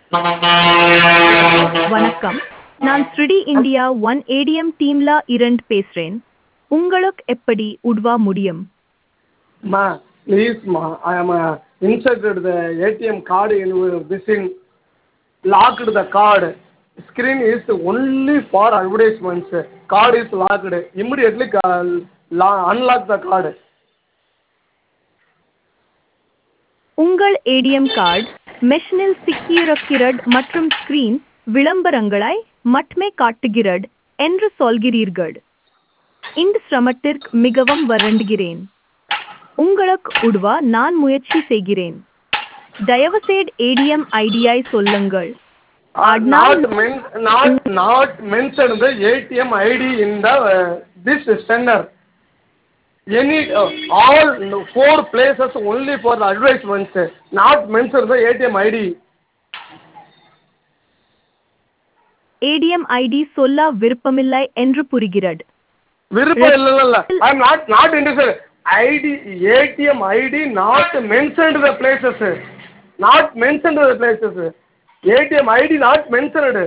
வணக்கம் நான் ஸ்ருடி இந்தியா ஒன் ஏடிஎம் டீம்ல இருந்து பேசுறேன் உங்களுக்கு எப்படி உதவ முடியும் Ma, please ma, I am uh, inserted the ATM card in this in locked the card. Screen is only for advertisements. Card is locked. Immediately uh, lo- unlock the card. உங்கள் ATM card மெஷினில் சிக்கியிருக்கிறது மற்றும் screen விளம்பரங்களை மட்டுமே காட்டுகிறது என்று சொல்கிறீர்கள் இந்த சிரமத்திற்கு மிகவும் வருந்துகிறேன் உங்களுக்கு உதவ நான் முயற்சி செய்கிறேன் தயவுசெய்து ஏடிஎம் ஐடியை சொல்லுங்கள் Uh, Adnan- not men, not not mentioned the ATM ID in the uh, this sender. Any uh, all four places only for the advertisements. Not mentioned the ATM ID. ATM ID சொல்ல விருப்பமில்லை என்று புரிகிறது விருப்பம் இல்ல இல்ல இல்ல I am not not interested ID ATM ID not mentioned the places not mentioned the places ATM ID not mentioned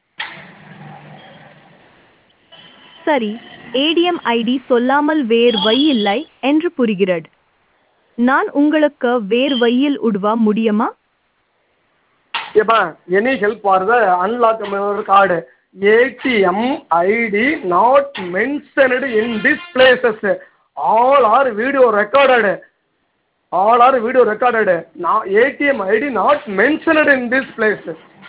சரி ATM ID சொல்லாமல் வேறு வழியில்லை என்று புரிகிறது நான் உங்களுக்கு வேறு வழியில் உதவ முடியுமா ஏப்பா any help for the unlock card ATM ID not mentioned in this places all are video recorded all are video recorded நான் ATM ID not mentioned in this place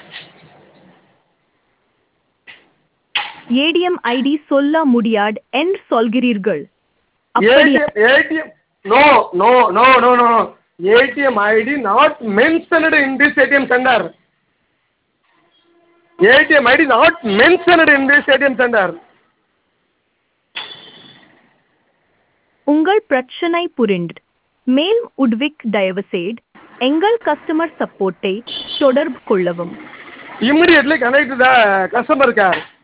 ATM ID சொல்ல முடியாது என்று சொல்கிறீர்கள் அப்படியா ATM, ATM, no, no, no, no, no. ATM ID not mentioned in this ATM center. ATM ID not mentioned in this ATM center. உங்கள் பிரச்சனை புரிந்து மேலும் உட்விக் தயவுசெய்து எங்கள் கஸ்டமர் சப்போர்ட்டை தொடர்பு கொள்ளவும் Immediately connect to the customer care.